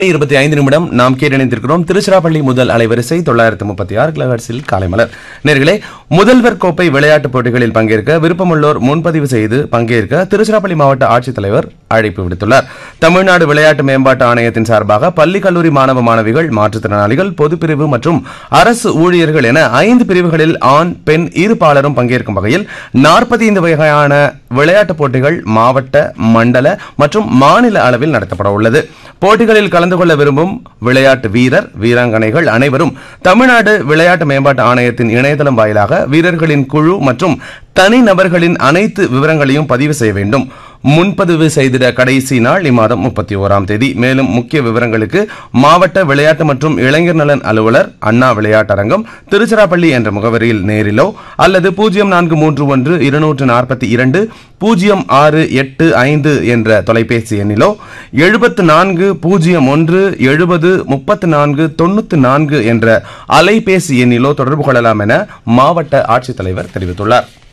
இருபத்தி ஐந்து நிமிடம் நாம் கேட்டணிந்திருக்கிறோம் திருச்சிராப்பள்ளி முதல் அலைவரிசை தொள்ளாயிரத்து முப்பத்தி ஆறு கிலோஹெர்ட்ஸில் காலை மலர் நேர்களே முதல்வர் கோப்பை விளையாட்டுப் போட்டிகளில் பங்கேற்க விருப்பமுள்ளோர் முன்பதிவு செய்து பங்கேற்க திருச்சிராப்பள்ளி மாவட்ட ஆட்சித்தலைவர் அழைப்பு விடுத்துள்ளார் தமிழ்நாடு விளையாட்டு மேம்பாட்டு ஆணையத்தின் சார்பாக பள்ளி கல்லூரி மாணவ மாணவிகள் மாற்றுத்திறனாளிகள் பொதுப்பிரிவு மற்றும் அரசு ஊழியர்கள் என ஐந்து பிரிவுகளில் ஆண் பெண் இரு பாலரும் பங்கேற்கும் வகையில் நாற்பத்தி ஐந்து வகையான விளையாட்டுப் போட்டிகள் மாவட்ட மண்டல மற்றும் மாநில அளவில் நடத்தப்பட உள்ளது போட்டிகளில் கலந்து கொள்ள விரும்பும் விளையாட்டு வீரர் வீராங்கனைகள் அனைவரும் தமிழ்நாடு விளையாட்டு மேம்பாட்டு ஆணையத்தின் இணையதளம் வாயிலாக வீரர்களின் குழு மற்றும் தனிநபர்களின் அனைத்து விவரங்களையும் பதிவு செய்ய வேண்டும் முன்பதிவு செய்திட கடைசி நாள் இம்மாதம் முப்பத்தி ஓராம் தேதி மேலும் முக்கிய விவரங்களுக்கு மாவட்ட விளையாட்டு மற்றும் இளைஞர் நலன் அலுவலர் அண்ணா விளையாட்டரங்கம் திருச்சிராப்பள்ளி என்ற முகவரியில் நேரிலோ அல்லது பூஜ்ஜியம் நான்கு மூன்று ஒன்று இருநூற்று நாற்பத்தி இரண்டு பூஜ்ஜியம் ஆறு எட்டு ஐந்து என்ற தொலைபேசி எண்ணிலோ எழுபத்து நான்கு பூஜ்ஜியம் ஒன்று எழுபது முப்பத்து நான்கு தொண்ணூத்து நான்கு என்ற அலைபேசி எண்ணிலோ தொடர்பு கொள்ளலாம் என மாவட்ட ஆட்சித்தலைவர் தெரிவித்துள்ளார்